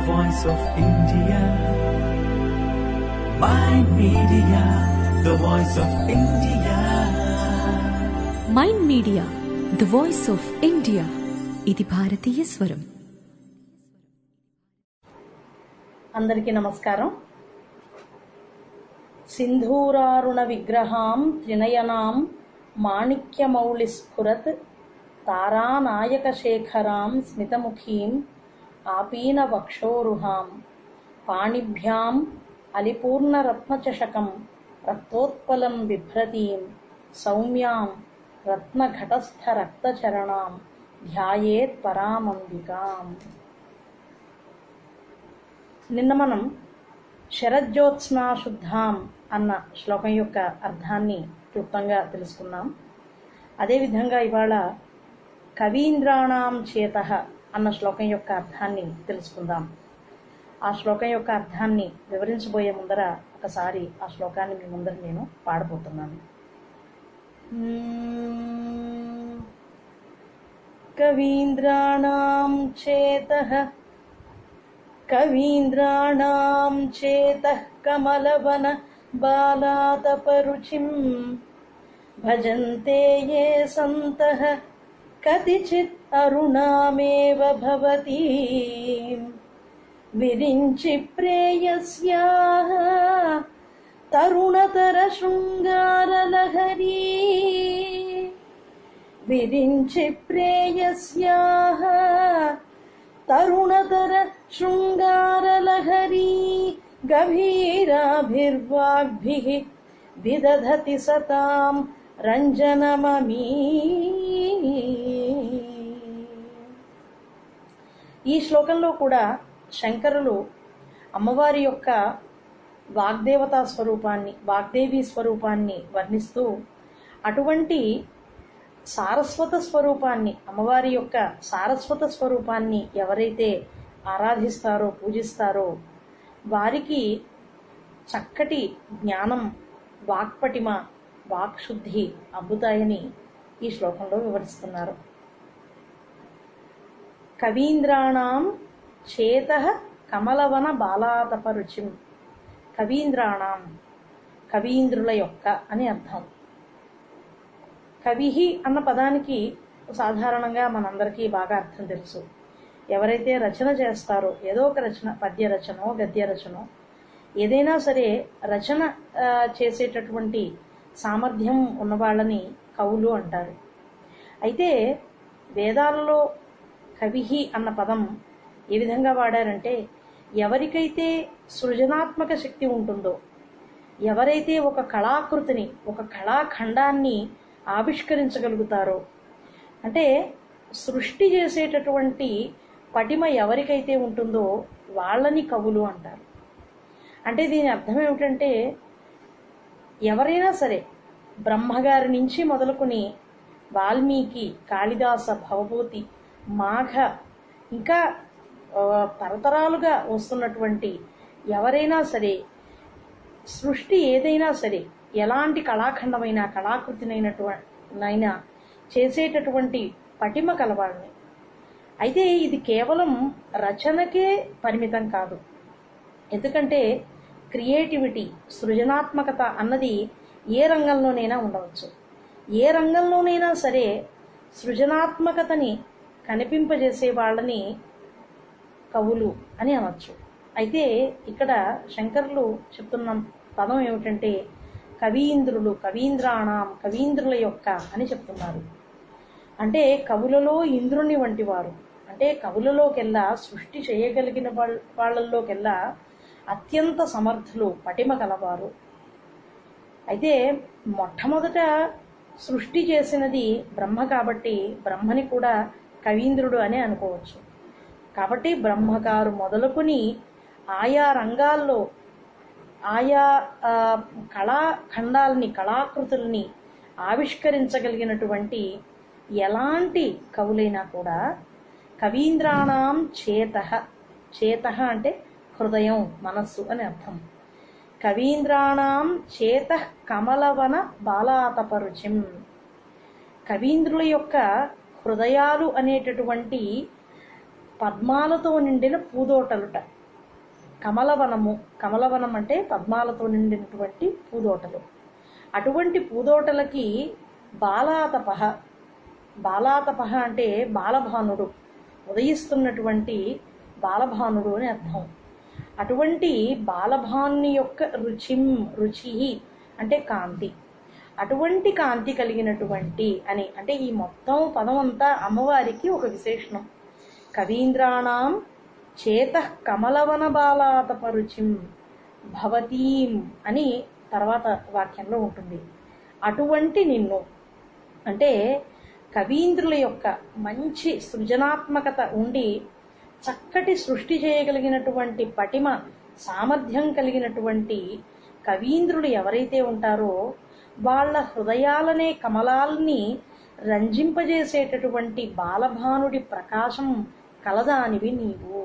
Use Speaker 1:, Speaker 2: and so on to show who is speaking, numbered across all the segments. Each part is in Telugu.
Speaker 1: voice of India. Mind Media, the voice of India.
Speaker 2: Mind media the voice of India ఇది భారతీయ స్వరం
Speaker 3: అందరికీ నమస్కారం సింధూరారుణ విగ్రహాం త్రినయనాం మాణిక్యమౌళిస్ఫురత్ తారానాయక శేఖరాం స్మితముఖీం ఆపీన వక్షోరుహాం పాణిభ్యాం అలిపూర్ణరత్నచషకం రక్తోత్పలం బిభ్రతీం సౌమ్యాం రత్నఘటస్థ రక్తచరణాం ధ్యాయేత్ పరామంబికాం నిన్న మనం శరజ్యోత్స్నా శుద్ధాం అన్న శ్లోకం యొక్క అర్థాన్ని క్లుప్తంగా తెలుసుకున్నాం అదేవిధంగా ఇవాళ కవీంద్రాణం చేత అన్న శ్లోకం యొక్క అర్థాన్ని తెలుసుకుందాం ఆ శ్లోకం యొక్క అర్థాన్ని వివరించబోయే ముందర ఒకసారి ఆ శ్లోకాన్ని మీ ముందర నేను పాడబోతున్నాను మ్మ్. కవీంద్రాణం చేతః कवीन्द्राणां चेतः कमलवन बालातपरुचिम् भजन्ते ये सन्तः कतिचित् अरुणामेव भवति विरिञ्चि प्रेयस्याः तरुणतरशृङ्गारलहरी विरिञ्चि प्रेयस्याः तरुणतर शृङ्गारलहरी गभीराभिर्वाग्भिः विदधति सतां రంజనమమీ ఈ శ్లోకంలో కూడా శంకరులు అమ్మవారి యొక్క వాగ్దేవతా స్వరూపాన్ని వాగ్దేవి స్వరూపాన్ని వర్ణిస్తూ అటువంటి సారస్వత స్వరూపాన్ని అమ్మవారి యొక్క సారస్వత స్వరూపాన్ని ఎవరైతే ఆరాధిస్తారో పూజిస్తారో వారికి చక్కటి జ్ఞానం వాక్పటిమ వాక్శుద్ధి అబ్బుతాయని ఈ శ్లోకంలో వివరిస్తున్నారు కవీంద్రాణం చేత కమలవన బాలాతపరుచిం కవీంద్రాణం కవీంద్రుల యొక్క అని అర్థం కవిహి అన్న పదానికి సాధారణంగా మనందరికీ బాగా అర్థం తెలుసు ఎవరైతే రచన చేస్తారో ఏదో ఒక రచన పద్య రచనో గద్య రచనో ఏదైనా సరే రచన ఆ, చేసేటటువంటి సామర్థ్యం ఉన్న వాళ్ళని కవులు అంటారు అయితే వేదాలలో కవిహి అన్న పదం ఏ విధంగా వాడారంటే ఎవరికైతే సృజనాత్మక శక్తి ఉంటుందో ఎవరైతే ఒక కళాకృతిని ఒక కళాఖండాన్ని ఆవిష్కరించగలుగుతారో అంటే సృష్టి చేసేటటువంటి పటిమ ఎవరికైతే ఉంటుందో వాళ్ళని కవులు అంటారు అంటే దీని అర్థం ఏమిటంటే ఎవరైనా సరే బ్రహ్మగారి నుంచి మొదలుకొని వాల్మీకి కాళిదాస భవభూతి మాఘ ఇంకా ఆ, తరతరాలుగా వస్తున్నటువంటి ఎవరైనా సరే సృష్టి ఏదైనా సరే ఎలాంటి కళాఖండమైన కళాకృతినైనటువంటి చేసేటటువంటి పటిమ కలవాళ్ళని అయితే ఇది కేవలం రచనకే పరిమితం కాదు ఎందుకంటే క్రియేటివిటీ సృజనాత్మకత అన్నది ఏ రంగంలోనైనా ఉండవచ్చు ఏ రంగంలోనైనా సరే సృజనాత్మకతని కనిపింపజేసే వాళ్ళని కవులు అని అనొచ్చు అయితే ఇక్కడ శంకరులు చెప్తున్న పదం ఏమిటంటే కవీంద్రులు కవీంద్రాణం కవీంద్రుల యొక్క అని చెప్తున్నారు అంటే కవులలో ఇంద్రుని వంటి వారు అంటే కవులలోకెల్లా సృష్టి చేయగలిగిన వాళ్ళ వాళ్ళల్లోకెల్లా అత్యంత సమర్థులు పటిమ కలవారు అయితే మొట్టమొదట సృష్టి చేసినది బ్రహ్మ కాబట్టి బ్రహ్మని కూడా కవీంద్రుడు అని అనుకోవచ్చు కాబట్టి బ్రహ్మగారు మొదలుకొని ఆయా రంగాల్లో ఆయా ఆ, కళాఖండాలని కళాకృతుల్ని ఆవిష్కరించగలిగినటువంటి ఎలాంటి కవులైనా కూడా కవీంద్రాణం చేత చేత అంటే హృదయం మనస్సు అని అర్థం కవీంద్రాణం చేత కమలవన బాలాతపరుచిం కవీంద్రుల యొక్క హృదయాలు అనేటటువంటి పద్మాలతో నిండిన పూదోటలుట కమలవనము కమలవనం అంటే పద్మాలతో నిండినటువంటి పూదోటలు అటువంటి పూదోటలకి బాలాతప బాలాతప అంటే బాలభానుడు ఉదయిస్తున్నటువంటి బాలభానుడు అని అర్థం అటువంటి బాలభాను యొక్క రుచిం రుచి అంటే కాంతి అటువంటి కాంతి కలిగినటువంటి అని అంటే ఈ మొత్తం పదం అంతా అమ్మవారికి ఒక విశేషణం కవీంద్రాణం చేత కమలవన బాలాతపరుచిం భవతీం అని తర్వాత వాక్యంలో ఉంటుంది అటువంటి నిన్ను అంటే కవీంద్రుల యొక్క మంచి సృజనాత్మకత ఉండి చక్కటి సృష్టి చేయగలిగినటువంటి పటిమ సామర్థ్యం కలిగినటువంటి కవీంద్రులు ఎవరైతే ఉంటారో వాళ్ళ హృదయాలనే కమలాల్ని రంజింపజేసేటటువంటి బాలభానుడి ప్రకాశం కలదానివి నీవు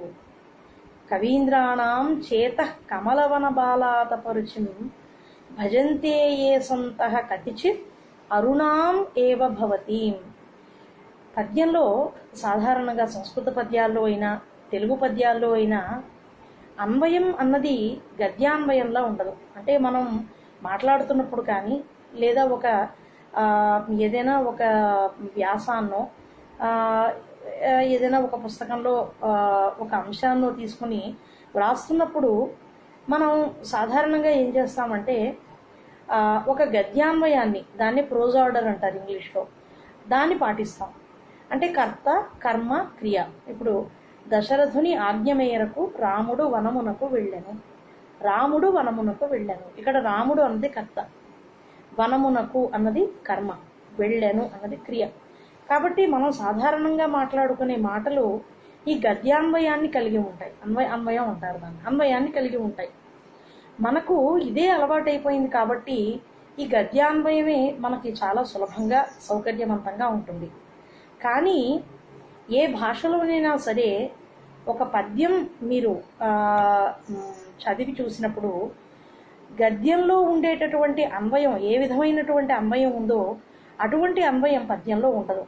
Speaker 3: కవీంద్రాణం చేత కమలవన బాలాతపరుచిం భజంతే ఏ సంత కతిచిత్ అరుణాం ఏవ భవతీం పద్యంలో సాధారణంగా సంస్కృత పద్యాల్లో అయినా తెలుగు పద్యాల్లో అయినా అన్వయం అన్నది గద్యాన్వయంలా ఉండదు అంటే మనం మాట్లాడుతున్నప్పుడు కానీ లేదా ఒక ఆ, ఏదైనా ఒక వ్యాసాన్నో ఆ, ఏదైనా ఒక పుస్తకంలో ఆ, ఒక అంశాన్నో తీసుకుని వ్రాస్తున్నప్పుడు మనం సాధారణంగా ఏం చేస్తామంటే ఆ, ఒక గద్యాన్వయాన్ని దాన్ని ప్రోజ్ ఆర్డర్ అంటారు ఇంగ్లీష్లో దాన్ని పాటిస్తాం అంటే కర్త కర్మ క్రియ ఇప్పుడు దశరథుని ఆజ్ఞ మేరకు రాముడు వనమునకు వెళ్ళెను రాముడు వనమునకు వెళ్ళాను ఇక్కడ రాముడు అన్నది కర్త వనమునకు అన్నది కర్మ వెళ్ళాను అన్నది క్రియ కాబట్టి మనం సాధారణంగా మాట్లాడుకునే మాటలు ఈ గద్యాన్వయాన్ని కలిగి ఉంటాయి అన్వయ అన్వయం అంటారు దాన్ని అన్వయాన్ని కలిగి ఉంటాయి మనకు ఇదే అలవాటైపోయింది కాబట్టి ఈ గద్యాన్వయమే మనకి చాలా సులభంగా సౌకర్యవంతంగా ఉంటుంది కానీ ఏ భాషలోనైనా సరే ఒక పద్యం మీరు ఆ, మ్, చదివి చూసినప్పుడు గద్యంలో ఉండేటటువంటి అన్వయం ఏ విధమైనటువంటి అన్వయం ఉందో అటువంటి అన్వయం పద్యంలో ఉండదు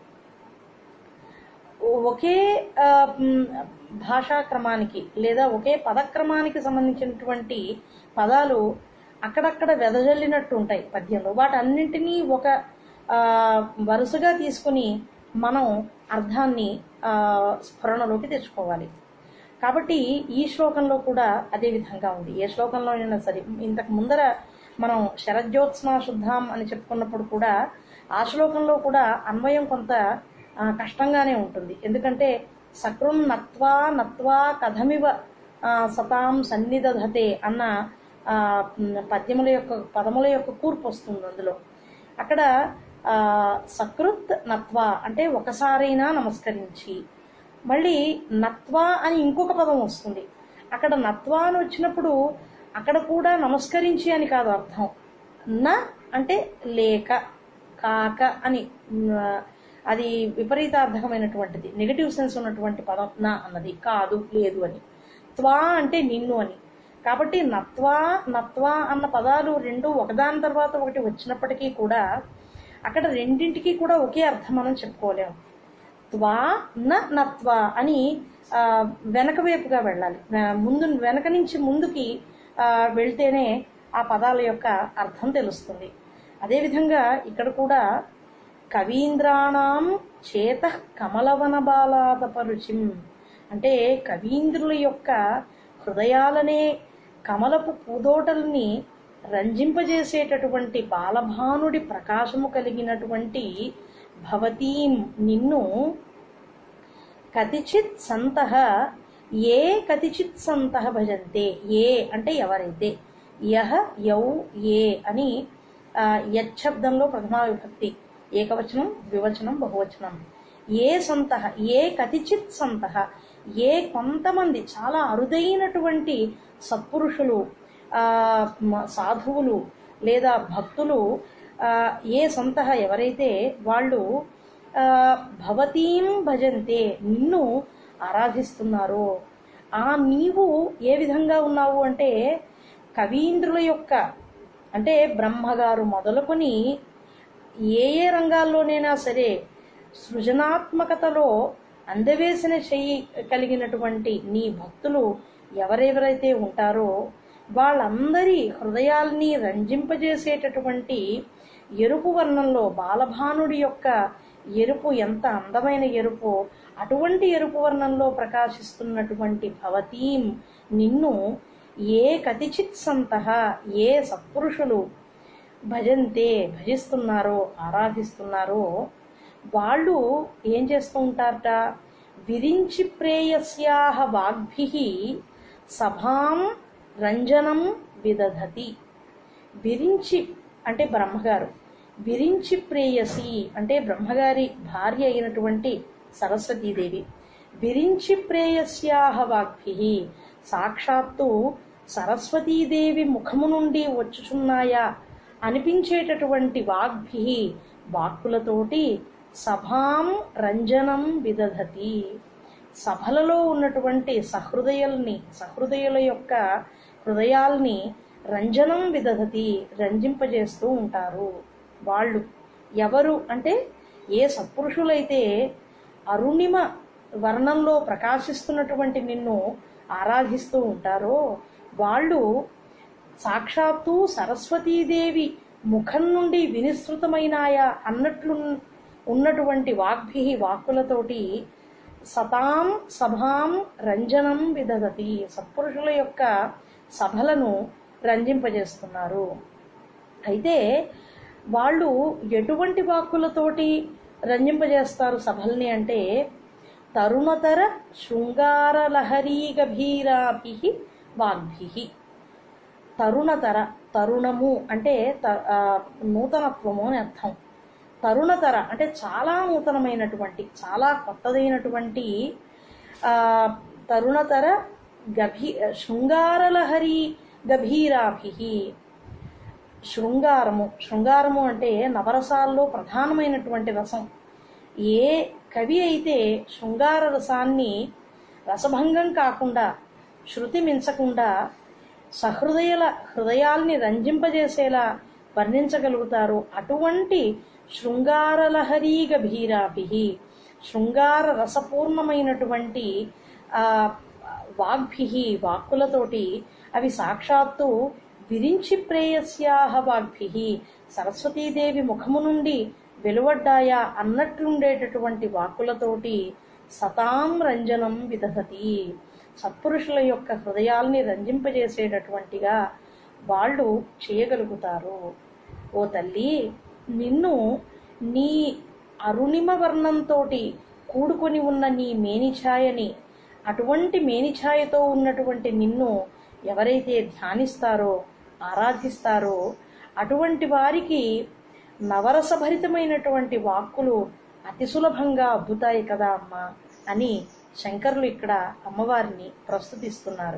Speaker 3: ఒకే ఆ, మ్, భాషా క్రమానికి లేదా ఒకే పదక్రమానికి సంబంధించినటువంటి పదాలు అక్కడక్కడ వెదజల్లినట్టు ఉంటాయి పద్యంలో వాటన్నింటినీ ఒక ఆ, వరుసగా తీసుకుని మనం అర్థాన్ని ఆ, స్ఫురణలోకి తెచ్చుకోవాలి కాబట్టి ఈ శ్లోకంలో కూడా అదే విధంగా ఉంది ఏ శ్లోకంలో అయినా సరే ఇంతకు ముందర మనం శరజ్యోత్స్నా శుద్ధాం అని చెప్పుకున్నప్పుడు కూడా ఆ శ్లోకంలో కూడా అన్వయం కొంత ఆ, కష్టంగానే ఉంటుంది ఎందుకంటే సకృం నత్వా నత్వా కథమివ ఆ, సతాం సన్నిధతే అన్న ఆ, పద్యముల యొక్క పదముల యొక్క కూర్పు వస్తుంది అందులో అక్కడ ఆ, సకృత్ నత్వా అంటే ఒకసారైనా నమస్కరించి మళ్ళీ నత్వా అని ఇంకొక పదం వస్తుంది అక్కడ నత్వా అని వచ్చినప్పుడు అక్కడ కూడా నమస్కరించి అని కాదు అర్థం న అంటే లేక కాక అని మ్, అది విపరీతార్థకమైనటువంటిది నెగటివ్ సెన్స్ ఉన్నటువంటి పదం నా అన్నది కాదు లేదు అని త్వా అంటే నిన్ను అని కాబట్టి నత్వా నత్వా అన్న పదాలు రెండు ఒకదాని తర్వాత ఒకటి వచ్చినప్పటికీ కూడా అక్కడ రెండింటికి కూడా ఒకే అర్థం మనం చెప్పుకోలేము త్వా న నత్వా అని ఆ, వెనక వైపుగా వెళ్ళాలి ఆ, ముందు వెనక నుంచి ముందుకి ఆ, వెళ్తేనే ఆ పదాల యొక్క అర్థం తెలుస్తుంది అదేవిధంగా ఇక్కడ కూడా కవీంద్రాణం చేత కమలవన బాలాదపరుచిం అంటే కవీంద్రుల యొక్క హృదయాలనే కమలపు పూదోటల్ని రంజింపజేసేటటువంటి బాలభానుడి ప్రకాశము కలిగినటువంటి భవతీం నిన్ను కతిచిత్ సంతః ఏ కతిచిత్ సంతః భజంతే ఏ అంటే ఎవరైతే యహ యౌ ఏ అని ఆ, యచ్చబ్దంలో ప్రథమా విభక్తి ఏకవచనం ద్వివచనం బహువచనం ఏ సంతః ఏ కతిచిత్ సంతః ఏ కొంతమంది చాలా అరుదైనటువంటి సత్పురుషులు ఆ, మ- సాధువులు లేదా భక్తులు ఆ, ఏ సంతః ఎవరైతే వాళ్ళు ఆ, భవతీం భజంతే నిన్ను ఆరాధిస్తున్నారో ఆ నీవు ఏ విధంగా ఉన్నావు అంటే కవీంద్రుల యొక్క అంటే బ్రహ్మగారు మొదలుకొని ఏ ఏ రంగాల్లోనైనా సరే సృజనాత్మకతలో అందవేసిన చెయ్యి కలిగినటువంటి నీ భక్తులు ఎవరెవరైతే ఉంటారో వాళ్ళందరి హృదయాల్ని రంజింపజేసేటటువంటి ఎరుపు వర్ణంలో బాలభానుడి యొక్క ఎరుపు ఎంత అందమైన ఎరుపు అటువంటి ఎరుపు వర్ణంలో ప్రకాశిస్తున్నటువంటి భవతీం నిన్ను ఏ కతిచిత్ సంతః ఏ సత్పురుషులు భజంతే భజిస్తున్నారో ఆరాధిస్తున్నారో వాళ్ళు ఏం చేస్తూ ఉంటారట విరించి ప్రేయస్యాహ వాగ్భి సభాం రంజనం విదధతి విరించి అంటే బ్రహ్మగారు విరించి ప్రేయసి అంటే బ్రహ్మగారి భార్య అయినటువంటి సరస్వతీదేవి విరించి ప్రేయస్యాహ వాగ్భి సాక్షాత్తు సరస్వతీదేవి ముఖము నుండి వచ్చుచున్నాయా అనిపించేటటువంటి వాగ్భి వాక్కులతోటి సభాం రంజనం విదధతి సభలలో ఉన్నటువంటి సహృదయుల్ని సహృదయుల యొక్క హృదయాల్ని రంజనం విదధతి రంజింపజేస్తూ ఉంటారు వాళ్ళు ఎవరు అంటే ఏ సత్పురుషులైతే అరుణిమ వర్ణంలో ప్రకాశిస్తున్నటువంటి నిన్ను ఆరాధిస్తూ ఉంటారో వాళ్ళు సాక్షాత్తు సరస్వతీదేవి ముఖం నుండి వినిస్తృతమైనాయా అన్నట్లు ఉన్నటువంటి వాగ్భి వాక్కులతోటి సతాం సభాం రంజనం విదదతి సత్పురుషుల యొక్క సభలను రంజింపజేస్తున్నారు అయితే వాళ్ళు ఎటువంటి వాక్కులతోటి రంజింపజేస్తారు సభల్ని అంటే తరుణతర శృంగారలహరీ గభీరాభి వాగ్భి తరుణతర తరుణము అంటే త- ఆ, నూతనత్వము అని అర్థం తరుణతర అంటే చాలా నూతనమైనటువంటి చాలా కొత్తదైనటువంటి ఆ, తరుణతర గభీ శృంగారలహరి గభీరాభి శృంగారము శృంగారము అంటే నవరసాల్లో ప్రధానమైనటువంటి రసం ఏ కవి అయితే శృంగార రసాన్ని రసభంగం కాకుండా శృతి మించకుండా సహృదయుల హృదయాల్ని రంజింపజేసేలా వర్ణించగలుగుతారు అటువంటి శృంగారలహరీ గభీరాభి శృంగార రసపూర్ణమైనటువంటి ఆ వాగ్భి వాక్కులతోటి అవి సాక్షాత్తు విరించి ప్రేయస్యాహ వాగ్భి సరస్వతీదేవి ముఖము నుండి వెలువడ్డాయా అన్నట్లుండేటటువంటి వాక్కులతోటి సతాం రంజనం విదహతి సత్పురుషుల యొక్క హృదయాల్ని రంజింపజేసేటటువంటిగా వాళ్ళు చేయగలుగుతారు ఓ తల్లి నిన్ను నీ అరుణిమ వర్ణంతోటి కూడుకొని ఉన్న నీ మేనిఛాయని అటువంటి మేనిఛాయతో ఉన్నటువంటి నిన్ను ఎవరైతే ధ్యానిస్తారో ఆరాధిస్తారో అటువంటి వారికి నవరసభరితమైనటువంటి వాక్కులు అతి సులభంగా అబ్బుతాయి కదా అమ్మా అని శంకరులు ఇక్కడ అమ్మవారిని ప్రస్తుతిస్తున్నారు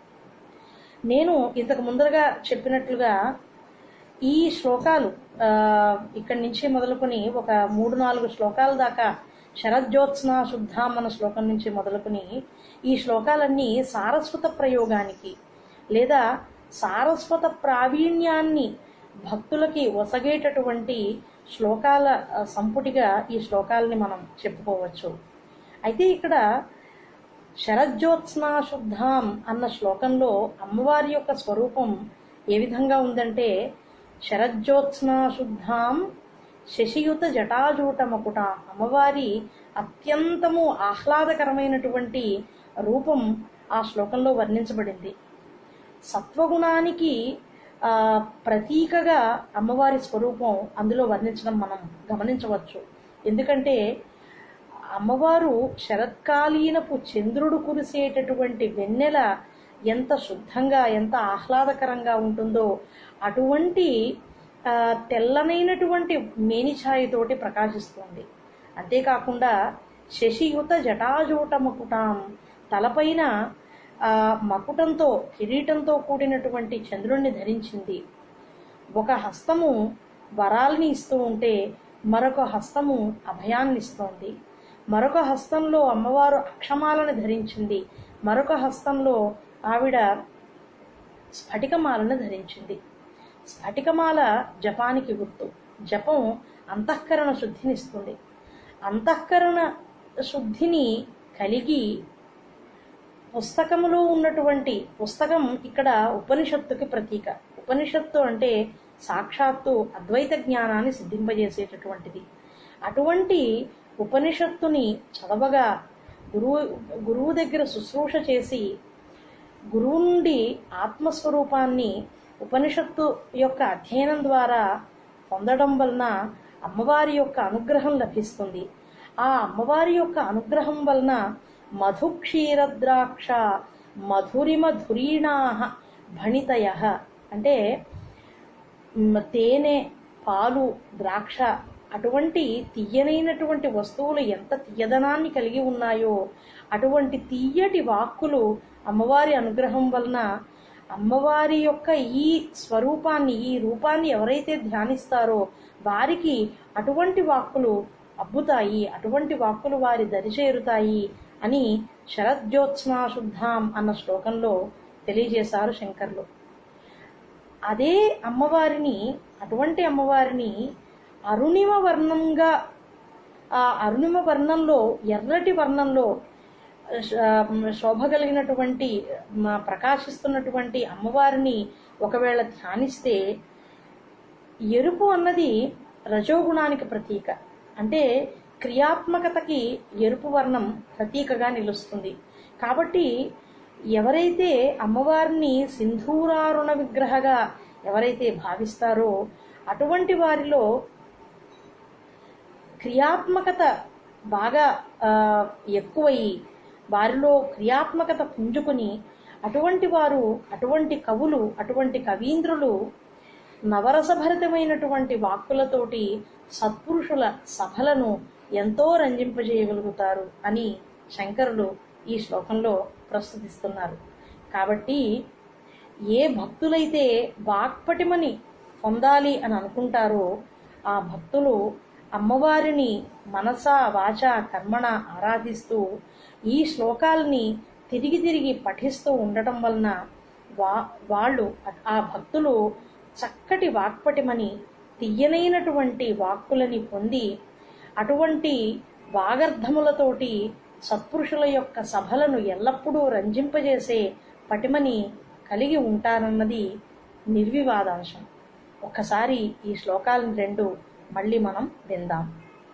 Speaker 3: నేను ఇంతకు ముందరగా చెప్పినట్లుగా ఈ శ్లోకాలు ఆ, ఇక్కడి నుంచి మొదలుకొని ఒక మూడు నాలుగు శ్లోకాల దాకా శరజ్యోత్స్న శుద్ధాం అన్న శ్లోకం నుంచి మొదలుకొని ఈ శ్లోకాలన్నీ సారస్వత ప్రయోగానికి లేదా సారస్వత ప్రావీణ్యాన్ని భక్తులకి ఒసగేటటువంటి శ్లోకాల ఆ, సంపుటిగా ఈ శ్లోకాలని మనం చెప్పుకోవచ్చు అయితే ఇక్కడ శరజ్యోత్స్నా శుద్ధాం అన్న శ్లోకంలో అమ్మవారి యొక్క స్వరూపం ఏ విధంగా ఉందంటే శరజ్యోత్స్నా శుద్ధాం శశియుత జటాజూట మకుట అమ్మవారి అత్యంతము ఆహ్లాదకరమైనటువంటి రూపం ఆ శ్లోకంలో వర్ణించబడింది సత్వగుణానికి ఆ, ప్రతీకగా అమ్మవారి స్వరూపం అందులో వర్ణించడం మనం గమనించవచ్చు ఎందుకంటే అమ్మవారు శరత్కాలీనపు చంద్రుడు కురిసేటటువంటి వెన్నెల ఎంత శుద్ధంగా ఎంత ఆహ్లాదకరంగా ఉంటుందో అటువంటి ఆ, తెల్లనైనటువంటి మేనిఛాయతోటి ప్రకాశిస్తుంది అంతేకాకుండా శశియుత జటాజూట మకుటాం తలపైన ఆ, మకుటంతో కిరీటంతో కూడినటువంటి చంద్రుణ్ణి ధరించింది ఒక హస్తము వరాల్ని ఇస్తూ ఉంటే మరొక హస్తము అభయాన్ని ఇస్తోంది మరొక హస్తంలో అమ్మవారు అక్షమాలను ధరించింది మరొక హస్తంలో ఆవిడ స్ఫటికమాలను ధరించింది స్ఫటికమాల జపానికి గుర్తు జపం అంతఃకరణ శుద్ధినిస్తుంది అంతఃకరణ శుద్ధిని కలిగి పుస్తకములో ఉన్నటువంటి పుస్తకం ఇక్కడ ఉపనిషత్తుకి ప్రతీక ఉపనిషత్తు అంటే సాక్షాత్తు అద్వైత జ్ఞానాన్ని సిద్ధింపజేసేటటువంటిది అటువంటి ఉపనిషత్తుని చదవగా గురువు గురువు దగ్గర శుశ్రూష చేసి గురువు నుండి ఆత్మస్వరూపాన్ని ఉపనిషత్తు యొక్క అధ్యయనం ద్వారా పొందడం వలన అమ్మవారి యొక్క అనుగ్రహం లభిస్తుంది ఆ అమ్మవారి యొక్క అనుగ్రహం వలన మధు క్షీరద్రాక్ష మధురిమ ధురీణాహ భణితయ అంటే మ్, తేనె పాలు ద్రాక్ష అటువంటి తీయనైనటువంటి వస్తువులు ఎంత తీయదనాన్ని కలిగి ఉన్నాయో అటువంటి తీయటి వాక్కులు అమ్మవారి అనుగ్రహం వలన అమ్మవారి యొక్క ఈ స్వరూపాన్ని ఈ రూపాన్ని ఎవరైతే ధ్యానిస్తారో వారికి అటువంటి వాక్కులు అబ్బుతాయి అటువంటి వాక్కులు వారి దరిచేరుతాయి అని శరజ్యోత్స్నా శుద్ధాం అన్న శ్లోకంలో తెలియజేశారు శంకర్లు అదే అమ్మవారిని అటువంటి అమ్మవారిని అరుణిమ వర్ణంగా ఆ అరుణిమ వర్ణంలో ఎర్రటి వర్ణంలో శ- శోభ కలిగినటువంటి మ, ప్రకాశిస్తున్నటువంటి అమ్మవారిని ఒకవేళ ధ్యానిస్తే ఎరుపు అన్నది రజోగుణానికి ప్రతీక అంటే క్రియాత్మకతకి ఎరుపు వర్ణం ప్రతీకగా నిలుస్తుంది కాబట్టి ఎవరైతే అమ్మవారిని సింధూరారుణ విగ్రహగా ఎవరైతే భావిస్తారో అటువంటి వారిలో క్రియాత్మకత బాగా ఆ, ఎక్కువయి వారిలో క్రియాత్మకత పుంజుకుని అటువంటి వారు అటువంటి కవులు అటువంటి కవీంద్రులు నవరసభరితమైనటువంటి వాక్కులతోటి సత్పురుషుల సభలను ఎంతో రంజింపజేయగలుగుతారు అని శంకరులు ఈ శ్లోకంలో ప్రస్తుతిస్తున్నారు కాబట్టి ఏ భక్తులైతే వాక్పటిమని పొందాలి అని అనుకుంటారో ఆ భక్తులు అమ్మవారిని మనస వాచ కర్మణ ఆరాధిస్తూ ఈ శ్లోకాల్ని తిరిగి తిరిగి పఠిస్తూ ఉండటం వలన వా వాళ్ళు ఆ భక్తులు చక్కటి వాక్పటిమని తీయనైనటువంటి వాక్కులని పొంది అటువంటి వాగర్ధములతోటి సత్పురుషుల యొక్క సభలను ఎల్లప్పుడూ రంజింపజేసే పటిమని కలిగి ఉంటారన్నది నిర్వివాదాంశం ఒక్కసారి ఈ శ్లోకాలను రెండు మళ్ళీ మనం విందాం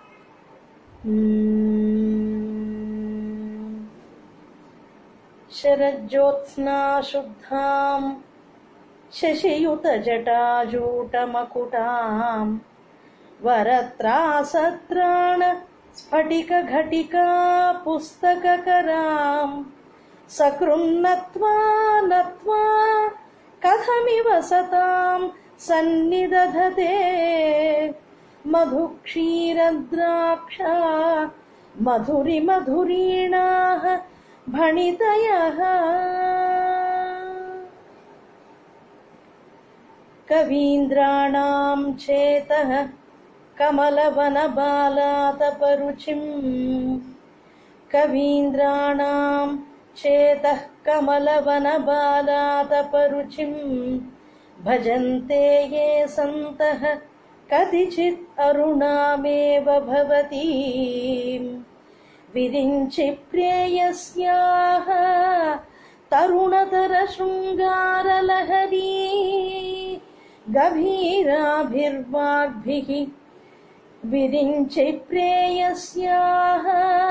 Speaker 3: శరజ్యోత్స్నా శుద్ధాం శశియుత జటాజూటమకుటాం వరత్రాసత్రాణ స్ఫటిక ఘటికా పుస్తకకరాం సకృన్నత్వా నత్వా కథమివ సతాం సన్నిదధతే మధుక్షీరద్రాక్ష మధురి మధురీణాః భణితయః కవీంద్రాణాం చేతః కమలవనబాలాతపరుచిం కవీంద్రాణాం చేతః కమలవనబాలాతపరుచిం భజन्ते ये सन्तः कतिचित् अरुणामेव भवतीम् विरिञ्चि प्रेयस्याः तरुणतरशृङ्गारलहरी गभीराभिर्वाग्भिः विरिञ्चि प्रेयस्याः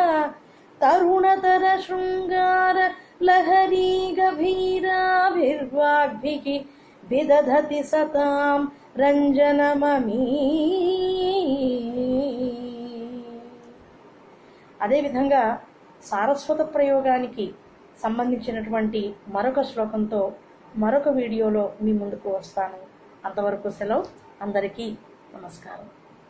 Speaker 3: तरुणतरशृङ्गारलहरी गभीराभिर्वाग्भिः విదధతి సతాం రంజనమమీ అదేవిధంగా సారస్వత ప్రయోగానికి సంబంధించినటువంటి మరొక శ్లోకంతో మరొక వీడియోలో మీ ముందుకు వస్తాను అంతవరకు సెలవు అందరికీ నమస్కారం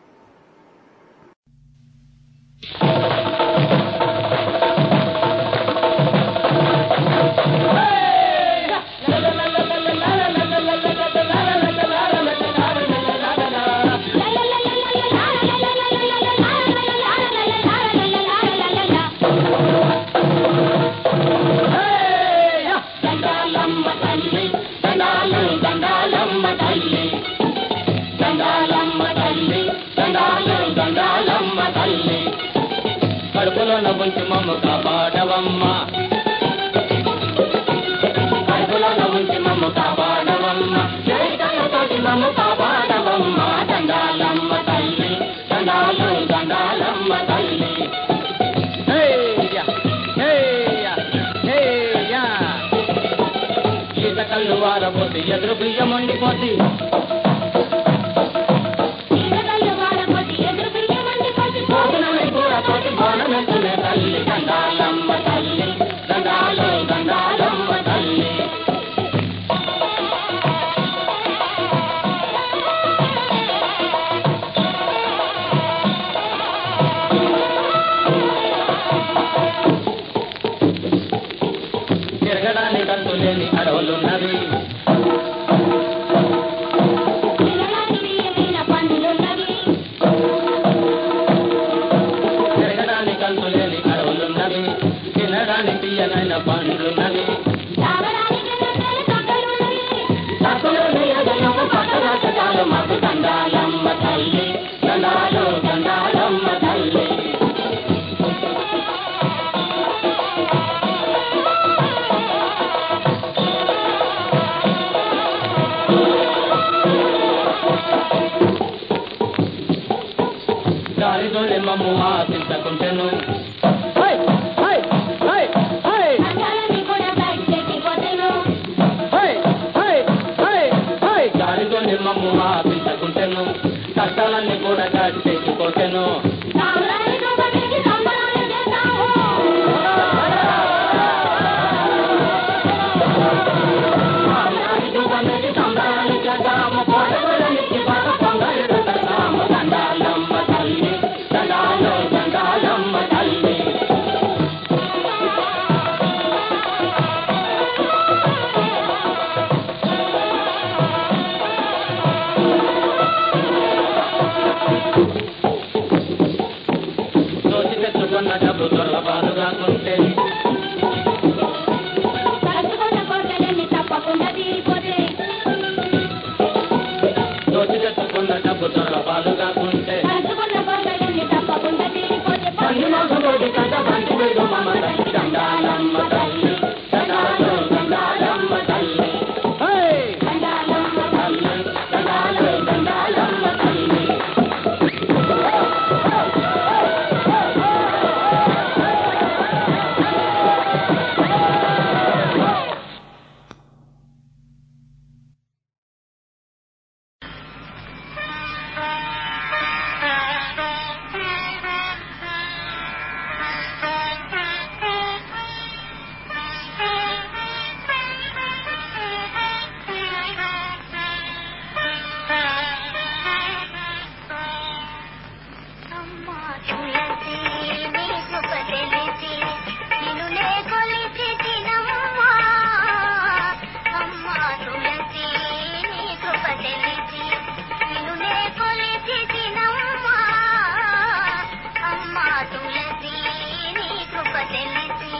Speaker 4: దండాలమ్మ తల్లి దండాలు దండాలమ్మ తల్లి దండాలమ్మ తల్లి దండాలు దండాలమ్మ తల్లి కడుపులో నవ్వుంచి మమ్మ కాపాడవమ్మ మమ్ము కాపాడవమ్మ దండాలమ్మ తల్లి దండాలు దండాలమ్మ తల్లి ఈత కళ్ళు వారపోతే ఎదురు బియ్యం వండిపోతే భోజనమే కూర తోటి బోనమెత్తునే తల్లి దండాలమ్మ తల్లి దండాలు దండాలమ్మ తల్లి తిరగడానికి అంతు లేని అడవులున్నవి తిరగడానికి అంతు లేని అడవులున్నవి తినడానికి తీయనైన పండ్లున్నవి తక్కువని ఎదనము పట్టరాజకాలు మాకు దండాలమ్మ తల్లి దండాలు దండాలమ్మ తల్లి గాలితో మమ్ము ఆశించకుంటెను గాలితో మమ్ము ఆశించకుంటెను కష్టాలన్నీ కూడా కాటి తెచ్చుకోటెను దండాలమ్మ తల్లి దండాలు దండాలమ్మ తల్లి దోచి తెచ్చుకున్న డబ్బు దొరబాటు కాకుంటే దోచి తెచ్చుకున్న డబ్బు దొరబాటు కాకుంటే పన్ను మోసపోటి కథ బంటి వెళ్ళు మమ్మ తల్లి దండాలమ్మ తల్లి దండాలు దండాలమ్మ తల్లి తల్లి దండాలు దండాలమ్మ తల్లి
Speaker 5: అమ్మా తులసి నీ కృప తెలిసి నిన్ను నే కొలిచి తినమ్మా అమ్మా తులసి నీ కృప తెలిసి నిన్ను నే కొలిచి తినమ్మా అమ్మా తులసి నీ కృప తెలిసి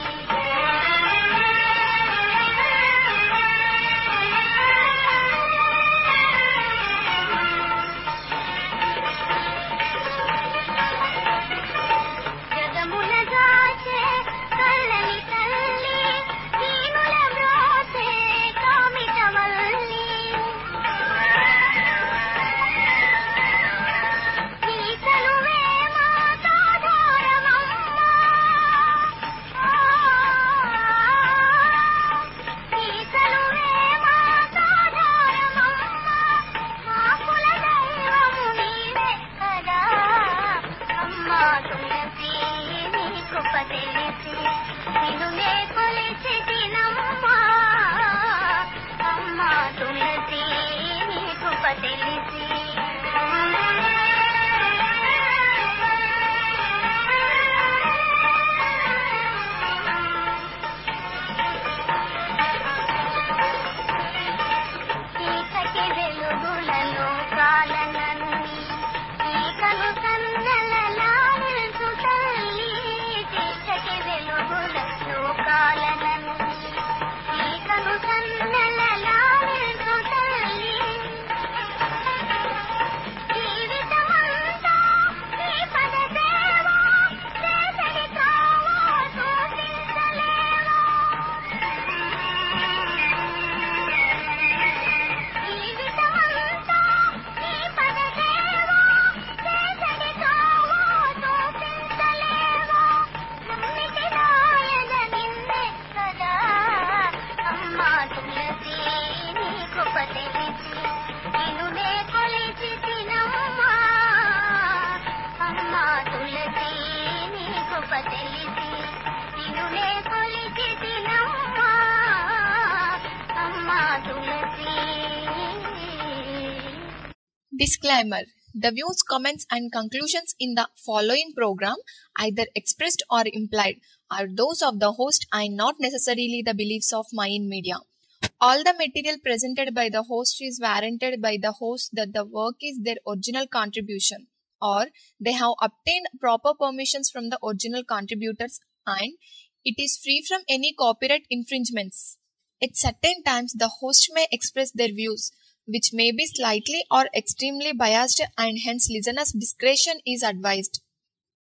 Speaker 5: జగముల దాచే కళ్ళని తల్లి దీనుల బ్రోచే కామితవల్లి ఈతలువే మాతాధారమమ్మా ఈతలువే మాతాధారమమ్మా మా కుల దైవము నీవే కదా అమ్మా తులసి నీ కృప తెలిసి నిన్ను నే కొలిచి తినమ్మా అమ్మా తులసి నీ కృప తెలిసి చీకటి వెలుగులలో కాలనన్ని ఈకలు సన్నలలా నిలుచు తల్లి చీకటి వెలుగులలో కాలనన్ని ఈకలు సన్నలలా నిలుచు తల్లి
Speaker 6: Disclaimer The views, comments, and conclusions in the following program, either expressed or implied, are those of the host and not necessarily the beliefs of Mayan Media. All the material presented by the host is warranted by the host that the work is their original contribution or they have obtained proper permissions from the original contributors and it is free from any copyright infringements. At certain times, the host may express their views, which may be slightly or extremely biased, and hence listeners' discretion is advised.